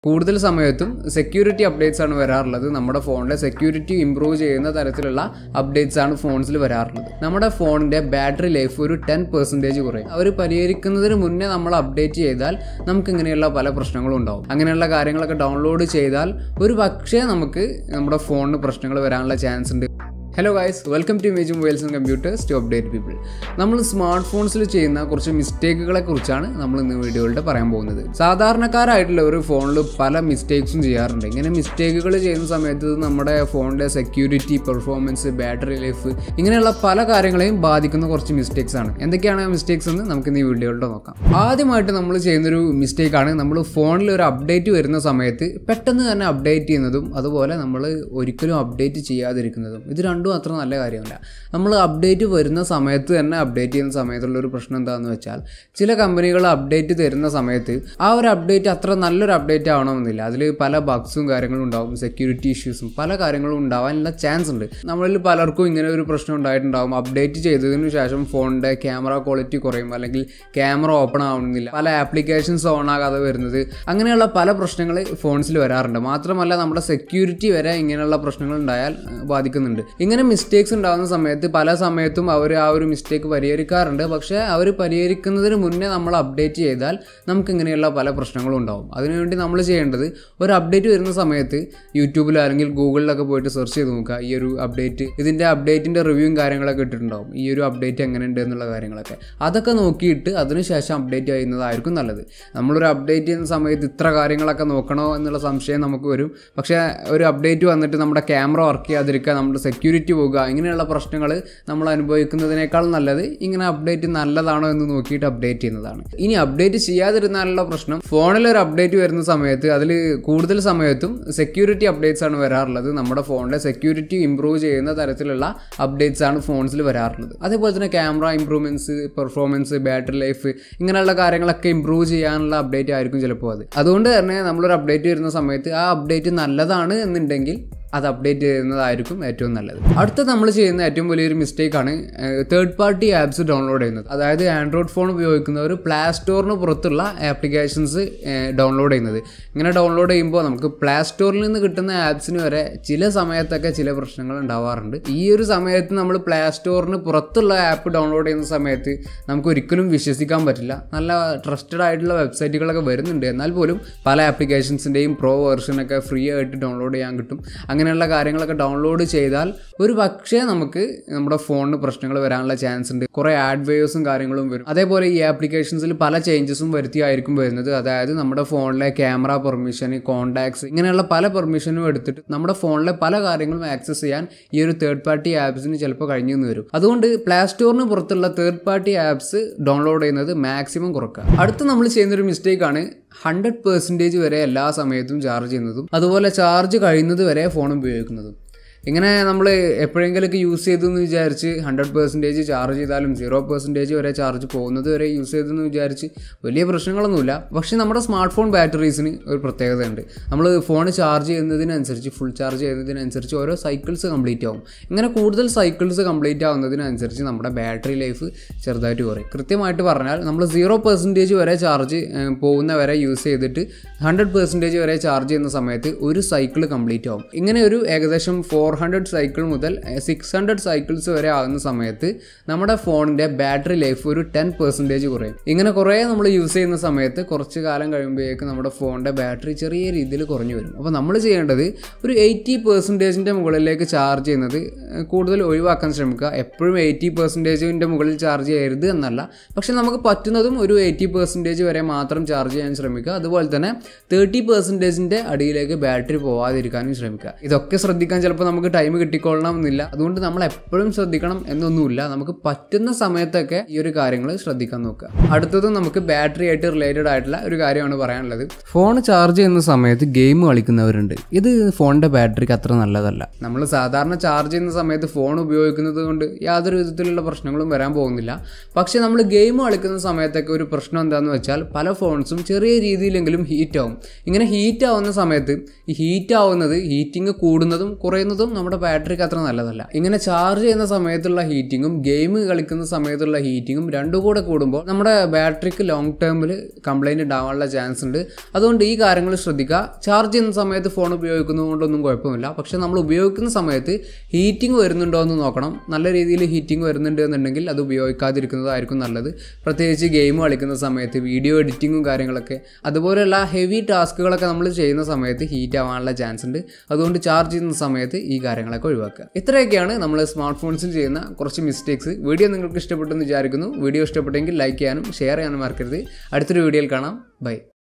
കൂടുതൽ സമയത്തും security updates ആണ് വരാറുള്ളത് നമ്മുടെ ഫോണിലെ സെക്യൂരിറ്റി ഇംപ്രൂവ് ചെയ്യുന്ന തരത്തിലുള്ള അപ്ഡേറ്റ്സ് ആണ് ഫോൺസിൽ വരാറുള്ളത് നമ്മുടെ ഫോണിന്റെ ബാറ്ററി ലൈഫ് ഒരു ടെൻ പെർസെൻറ്റേജ് കുറയും അവർ പരിഹരിക്കുന്നതിന് മുന്നേ നമ്മൾ അപ്ഡേറ്റ് ചെയ്താൽ നമുക്ക് ഇങ്ങനെയുള്ള പല പ്രശ്നങ്ങളും ഉണ്ടാവും അങ്ങനെയുള്ള കാര്യങ്ങളൊക്കെ ഡൗൺലോഡ് ചെയ്താൽ ഒരു പക്ഷേ നമുക്ക് നമ്മുടെ ഫോണിന് പ്രശ്നങ്ങൾ വരാനുള്ള ചാൻസ് ഉണ്ട് hello guys welcome to Image Mobiles and Computers to update people നമ്മൾ സ്മാർട്ട് ഫോൺസിൽ ചെയ്യുന്ന കുറച്ച് മിസ്റ്റേക്കുകളെ കുറിച്ചാണ് നമ്മൾ ഇന്ന് വീഡിയോയിലൂടെ പറയാൻ പോകുന്നത് സാധാരണക്കാരായിട്ടുള്ള ഒരു ഫോണിൽ പല മിസ്റ്റേക്സും ചെയ്യാറുണ്ട് ഇങ്ങനെ മിസ്റ്റേക്കുകൾ ചെയ്യുന്ന സമയത്ത് ഇത് നമ്മുടെ ഫോണിൻ്റെ സെക്യൂരിറ്റി പെർഫോമൻസ് ബാറ്ററി ലൈഫ് ഇങ്ങനെയുള്ള പല കാര്യങ്ങളെയും ബാധിക്കുന്ന കുറച്ച് മിസ്റ്റേക്സ് ആണ് എന്തൊക്കെയാണ് ആ മിസ്റ്റേക്സ് എന്ന് നമുക്ക് ഇന്ന് ഈ വീഡിയോയിലൂടെ നോക്കാം ആദ്യമായിട്ട് നമ്മൾ ചെയ്യുന്നൊരു മിസ്റ്റേക്കാണ് നമ്മൾ ഫോണിൽ ഒരു അപ്ഡേറ്റ് വരുന്ന സമയത്ത് പെട്ടെന്ന് തന്നെ അപ്ഡേറ്റ് ചെയ്യുന്നതും അതുപോലെ നമ്മൾ ഒരിക്കലും അപ്ഡേറ്റ് ചെയ്യാതിരിക്കുന്നതും ഇത് രണ്ടും അത്ര നല്ല കാര്യമല്ല നമ്മൾ അപ്ഡേറ്റ് വരുന്ന സമയത്ത് തന്നെ അപ്ഡേറ്റ് ചെയ്യുന്ന സമയത്തുള്ള ഒരു പ്രശ്നം എന്താണെന്ന് വെച്ചാൽ ചില കമ്പനികൾ അപ്ഡേറ്റ് തരുന്ന സമയത്ത് ആ ഒരു അപ്ഡേറ്റ് അത്ര നല്ലൊരു അപ്ഡേറ്റ് ആവണമെന്നില്ല അതിൽ പല ബഗ്സും കാര്യങ്ങളും ഉണ്ടാവും സെക്യൂരിറ്റി ഇഷ്യൂസും പല കാര്യങ്ങളും ഉണ്ടാവാനുള്ള ചാൻസ് ഉണ്ട് നമ്മളിൽ പലർക്കും ഇങ്ങനെ ഒരു പ്രശ്നം ഉണ്ടായിട്ടുണ്ടാവും അപ്ഡേറ്റ് ചെയ്തതിനു ശേഷം ഫോണിൻ്റെ ക്യാമറ ക്വാളിറ്റി കുറയും അല്ലെങ്കിൽ ക്യാമറ ഓപ്പൺ ആവുന്നില്ല പല ആപ്ലിക്കേഷൻസ് ഓൺ ആകാതെ വരുന്നത് അങ്ങനെയുള്ള പല പ്രശ്നങ്ങൾ ഫോൺസിൽ വരാറുണ്ട് മാത്രമല്ല നമ്മുടെ സെക്യൂരിറ്റി വരെ ഇങ്ങനെയുള്ള പ്രശ്നങ്ങൾ ഉണ്ടായാൽ ഏഹ്, ബാധിക്കുന്നുണ്ട് ഇങ്ങനെ മിസ്റ്റേക്സ് ഉണ്ടാകുന്ന സമയത്ത് പല സമയത്തും അവർ ആ ഒരു മിസ്റ്റേക്ക് പരിഹരിക്കാറുണ്ട് പക്ഷേ അവർ പരിഹരിക്കുന്നതിന് മുന്നേ നമ്മൾ അപ്ഡേറ്റ് ചെയ്താൽ നമുക്ക് ഇങ്ങനെയുള്ള പല പ്രശ്നങ്ങളും ഉണ്ടാവും അതിനുവേണ്ടി നമ്മൾ ചെയ്യേണ്ടത് ഒരു അപ്ഡേറ്റ് വരുന്ന സമയത്ത് യൂട്യൂബിലോ അല്ലെങ്കിൽ ഗൂഗിളിലൊക്കെ പോയിട്ട് സെർച്ച് ചെയ്ത് നോക്കുക ഈ ഒരു അപ്ഡേറ്റ് ഇതിൻ്റെ അപ്ഡേറ്റിൻ്റെ റിവ്യൂവും കാര്യങ്ങളൊക്കെ ഇട്ടിട്ടുണ്ടാവും ഈ ഒരു അപ്ഡേറ്റ് എങ്ങനെയുണ്ട് എന്നുള്ള കാര്യങ്ങളൊക്കെ അതൊക്കെ നോക്കിയിട്ട് അതിനുശേഷം അപ്ഡേറ്റ് ചെയ്യുന്നതായിരിക്കും നല്ലത് നമ്മളൊരു അപ്ഡേറ്റ് ചെയ്യുന്ന സമയത്ത് ഇത്ര കാര്യങ്ങളൊക്കെ നോക്കണോ എന്നുള്ള സംശയം നമുക്ക് വരും പക്ഷേ ഒരു അപ്ഡേറ്റ് വന്നിട്ട് നമ്മുടെ ക്യാമറ വർക്ക് ചെയ്യാതിരിക്കുക നമ്മുടെ സെക്യൂരിറ്റി പോകുക ഇങ്ങനെയുള്ള പ്രശ്നങ്ങൾ നമ്മൾ അനുഭവിക്കുന്നതിനേക്കാൾ നല്ലത് ഇങ്ങനെ അപ്ഡേറ്റ് നല്ലതാണോ എന്ന് നോക്കിയിട്ട് അപ്ഡേറ്റ് ചെയ്യുന്നതാണ് ഇനി അപ്ഡേറ്റ് ചെയ്യാതിരുന്നാലുള്ള പ്രശ്നം ഫോണിൽ ഒരു അപ്ഡേറ്റ് വരുന്ന സമയത്ത് അതിൽ കൂടുതൽ സമയത്തും സെക്യൂരിറ്റി അപ്ഡേറ്റ്സ് ആണ് വരാറുള്ളത് നമ്മുടെ ഫോണിലെ സെക്യൂരിറ്റി ഇംപ്രൂവ് ചെയ്യുന്ന തരത്തിലുള്ള അപ്ഡേറ്റ്സ് ആണ് ഫോൺസിൽ വരാറുള്ളത് അതേപോലെ തന്നെ camera improvements performance battery life ഇങ്ങനെയുള്ള കാര്യങ്ങളൊക്കെ ഇംപ്രൂവ് ചെയ്യാനുള്ള അപ്ഡേറ്റ് ആയിരിക്കും ചിലപ്പോൾ അത് അതുകൊണ്ട് തന്നെ നമ്മളൊരു അപ്ഡേറ്റ് വരുന്ന സമയത്ത് ആ അപ്ഡേറ്റ് നല്ലതാണ് എന്നുണ്ടെങ്കിൽ അത് അപ്ഡേറ്റ് ചെയ്യുന്നതായിരിക്കും ഏറ്റവും നല്ലത് അടുത്ത നമ്മൾ ചെയ്യുന്ന ഏറ്റവും വലിയൊരു മിസ്റ്റേക്കാണ് തേർഡ് പാർട്ടി ആപ്സ് ഡൗൺലോഡ് ചെയ്യുന്നത് അതായത് ആൻഡ്രോയിഡ് ഫോൺ ഉപയോഗിക്കുന്നവർ പ്ലേ സ്റ്റോറിന് പുറത്തുള്ള ആപ്ലിക്കേഷൻസ് ഡൗൺലോഡ് ചെയ്യുന്നത് ഇങ്ങനെ ഡൗൺലോഡ് ചെയ്യുമ്പോൾ നമുക്ക് പ്ലേ സ്റ്റോറിൽ നിന്ന് കിട്ടുന്ന ആപ്സിന് വരെ ചില സമയത്തൊക്കെ ചില പ്രശ്നങ്ങൾ ഉണ്ടാവാറുണ്ട് ഈ ഒരു സമയത്ത് നമ്മൾ പ്ലേ സ്റ്റോറിന് പുറത്തുള്ള ആപ്പ് ഡൗൺലോഡ് ചെയ്യുന്ന സമയത്ത് നമുക്ക് ഒരിക്കലും വിശ്വസിക്കാൻ പറ്റില്ല നല്ല ട്രസ്റ്റഡ് ആയിട്ടുള്ള വെബ്സൈറ്റുകളൊക്കെ വരുന്നുണ്ട് എന്നാൽ പോലും പല ആപ്ലിക്കേഷൻസിൻ്റെയും പ്രോ വെർഷനൊക്കെ ഫ്രീ ആയിട്ട് ഡൗൺലോഡ് ചെയ്യാൻ കിട്ടും അങ്ങനെയുള്ള കാര്യങ്ങളൊക്കെ ഡൗൺലോഡ് ചെയ്താൽ ഒരു പക്ഷേ നമുക്ക് നമ്മുടെ ഫോണിന് പ്രശ്നങ്ങൾ വരാനുള്ള ചാൻസ് ഉണ്ട് കുറേ ആഡ്വെയേഴ്സും കാര്യങ്ങളും വരും അതേപോലെ ഈ ആപ്ലിക്കേഷൻസിൽ പല ചേഞ്ചസും വരുത്തിയായിരിക്കും വരുന്നത് അതായത് നമ്മുടെ ഫോണിലെ ക്യാമറ പെർമിഷൻ കോൺടാക്ട്സ് ഇങ്ങനെയുള്ള പല പെർമിഷനും എടുത്തിട്ട് നമ്മുടെ ഫോണിലെ പല കാര്യങ്ങളും ആക്സസ് ചെയ്യാൻ ഈ ഒരു തേർഡ് പാർട്ടി ആപ്സിന് ചിലപ്പോൾ കഴിഞ്ഞു എന്ന് വരും അതുകൊണ്ട് പ്ലേ സ്റ്റോറിന് പുറത്തുള്ള തേർഡ് പാർട്ടി ആപ്സ് ഡൗൺലോഡ് ചെയ്യുന്നത് മാക്സിമം കുറക്കുക അടുത്ത് നമ്മൾ ചെയ്യുന്നൊരു മിസ്റ്റേക്കാണ് ഹൺഡ്രഡ് പെർസെൻറ്റേജ് വരെ എല്ലാ സമയത്തും ചാർജ് ചെയ്യുന്നതും അതുപോലെ ചാർജ് കഴിയുന്നത് വരെ ഫോൺ ഉപയോഗിക്കുന്നതും ഇങ്ങനെ നമ്മൾ എപ്പോഴെങ്കിലൊക്കെ യൂസ് ചെയ്തെന്ന് വിചാരിച്ച് ഹൺഡ്രഡ് പെർസെൻറ്റേജ് ചാർജ് ചെയ്താലും സീറോ പെർസെൻറ്റേജ് വരെ ചാർജ് പോകുന്നത് വരെ യൂസ് ചെയ്തെന്ന് വിചാരിച്ച് വലിയ പ്രശ്നങ്ങളൊന്നുമില്ല പക്ഷേ നമ്മുടെ സ്മാർട്ട് ഫോൺ ബാറ്ററീസിന് ഒരു പ്രത്യേകതയുണ്ട് നമ്മൾ ഫോൺ ചാർജ് ചെയ്യുന്നതിനനുസരിച്ച് ഫുൾ ചാർജ് ചെയ്യുന്നതിനനുസരിച്ച് ഓരോ സൈക്കിൾസ് കംപ്ലീറ്റ് ആവും ഇങ്ങനെ കൂടുതൽ സൈക്കിൾസ് കംപ്ലീറ്റ് ആവുന്നതിനനുസരിച്ച് നമ്മുടെ ബാറ്ററി ലൈഫ് ചെറുതായിട്ട് കുറയും കൃത്യമായിട്ട് പറഞ്ഞാൽ നമ്മൾ സീറോ പെർസെൻറ്റേജ് വരെ ചാർജ് പോകുന്ന വരെ യൂസ് ചെയ്തിട്ട് ഹൺഡ്രഡ് പെർസെൻറ്റേജ് വരെ ചാർജ് ചെയ്യുന്ന സമയത്ത് ഒരു സൈക്കിൾ കംപ്ലീറ്റ് ആവും ഇങ്ങനെ ഒരു ഏകദേശം ഫോർ ഹൺഡ്രഡ് സൈക്കിൾ മുതൽ സിക്സ് ഹൺഡ്രഡ് സൈക്കിൾസ് വരെ ആകുന്ന സമയത്ത് നമ്മുടെ ഫോണിൻ്റെ ബാറ്ററി ലൈഫ് ഒരു ടെൻ പെർസെൻറ്റേജ് കുറയും ഇങ്ങനെ കുറേ നമ്മൾ യൂസ് ചെയ്യുന്ന സമയത്ത് കുറച്ച് കാലം കഴിയുമ്പോഴേക്ക് നമ്മുടെ ഫോണിൻ്റെ ബാറ്ററി ചെറിയ രീതിയിൽ കുറഞ്ഞു വരും അപ്പോൾ നമ്മൾ ചെയ്യേണ്ടത് ഒരു എയ്റ്റി പെർസെൻറ്റേജിൻ്റെ മുകളിലേക്ക് ചാർജ് ചെയ്യുന്നത് ഏഹ്, കൂടുതൽ ഒഴിവാക്കാൻ ശ്രമിക്കുക എപ്പോഴും എയ്റ്റി പെർസെൻറ്റേജിൻ്റെ മുകളിൽ ചാർജ് ചെയ്യരുത് എന്നല്ല പക്ഷെ നമുക്ക് പറ്റുന്നതും ഒരു എയ്റ്റി പെർസെൻറ്റേജ് വരെ മാത്രം ചാർജ് ചെയ്യാൻ ശ്രമിക്കുക അതുപോലെ തന്നെ തേർട്ടി പെർസെൻറ്റേജിൻ്റെ അടിയിലേക്ക് ബാറ്ററി പോവാതിരിക്കാനും ശ്രമിക്കുക ഇതൊക്കെ ശ്രദ്ധിക്കാൻ ചിലപ്പോൾ നമുക്ക് ടൈം കിട്ടിക്കൊള്ളണം എന്നില്ല അതുകൊണ്ട് നമ്മൾ എപ്പോഴും ശ്രദ്ധിക്കണം എന്നൊന്നുമില്ല നമുക്ക് പറ്റുന്ന സമയത്തൊക്കെ ഈ ഒരു കാര്യങ്ങൾ ശ്രദ്ധിക്കാൻ നോക്കുക അടുത്തത് നമുക്ക് ബാറ്ററി ആയിട്ട് റിലേറ്റഡ് ആയിട്ടുള്ള ഒരു കാര്യമാണ് പറയാനുള്ളത് ഫോൺ ചാർജ് ചെയ്യുന്ന സമയത്ത് ഗെയിം കളിക്കുന്നവരുണ്ട് ഇത് ഫോണിൻ്റെ ബാറ്ററിക്ക് അത്ര നല്ലതല്ല നമ്മൾ സാധാരണ ചാർജ് ചെയ്യുന്ന സമയത്ത് ഫോൺ ഉപയോഗിക്കുന്നത് കൊണ്ട് യാതൊരു വിധത്തിലുള്ള പ്രശ്നങ്ങളും വരാൻ പോകുന്നില്ല പക്ഷേ നമ്മൾ ഗെയിം കളിക്കുന്ന സമയത്തൊക്കെ ഒരു പ്രശ്നം എന്താണെന്ന് വെച്ചാൽ പല ഫോൺസും ചെറിയ രീതിയിലെങ്കിലും ഹീറ്റ് ആവും ഇങ്ങനെ ഹീറ്റ് ആവുന്ന സമയത്ത് ഈ ഹീറ്റ് ആവുന്നത് ഹീറ്റിംഗ് കൂടുന്നതും കുറയുന്നതും നമ്മുടെ ബാറ്ററിക്ക് അത്ര നല്ലതല്ല ഇങ്ങനെ ചാർജ് ചെയ്യുന്ന സമയത്തുള്ള ഹീറ്റിങ്ങും ഗെയിം കളിക്കുന്ന സമയത്തുള്ള ഹീറ്റിങ്ങും രണ്ടും കൂടെ കൂടുമ്പോൾ നമ്മുടെ ബാറ്ററിക്ക് ലോങ് ടേമിൽ കംപ്ലൈൻറ്റ് ഉണ്ടാവാനുള്ള ചാൻസ് ഉണ്ട് അതുകൊണ്ട് ഈ കാര്യങ്ങൾ ശ്രദ്ധിക്കുക ചാർജ് ചെയ്യുന്ന സമയത്ത് ഫോൺ ഉപയോഗിക്കുന്നത് കൊണ്ടൊന്നും കുഴപ്പമില്ല പക്ഷേ നമ്മൾ ഉപയോഗിക്കുന്ന സമയത്ത് ഹീറ്റിംഗ് വരുന്നുണ്ടോ എന്ന് നോക്കണം നല്ല രീതിയിൽ ഹീറ്റിംഗ് വരുന്നുണ്ട് എന്നുണ്ടെങ്കിൽ അത് ഉപയോഗിക്കാതിരിക്കുന്നതായിരിക്കും നല്ലത് പ്രത്യേകിച്ച് ഗെയിം കളിക്കുന്ന സമയത്ത് വീഡിയോ എഡിറ്റിങ്ങും കാര്യങ്ങളൊക്കെ അതുപോലെയുള്ള ഹെവി ടാസ്കുകളൊക്കെ നമ്മൾ ചെയ്യുന്ന സമയത്ത് ഹീറ്റ് ആവാനുള്ള ചാൻസ് ഉണ്ട് അതുകൊണ്ട് ചാർജ് ചെയ്യുന്ന സമയത്ത് ഈ കാര്യങ്ങളൊക്കെ ഒഴിവാക്കുക ഇത്രയൊക്കെയാണ് നമ്മൾ സ്മാർട്ട് ഫോൺസിൽ ചെയ്യുന്ന കുറച്ച് മിസ്റ്റേക്സ് വീഡിയോ നിങ്ങൾക്ക് ഇഷ്ടപ്പെട്ടെന്ന് വിചാരിക്കുന്നു വീഡിയോ ഇഷ്ടപ്പെട്ടെങ്കിൽ ലൈക്ക് ചെയ്യാനും ഷെയർ ചെയ്യാനും മറക്കരുത് അടുത്തൊരു വീഡിയോയിൽ കാണാം ബൈ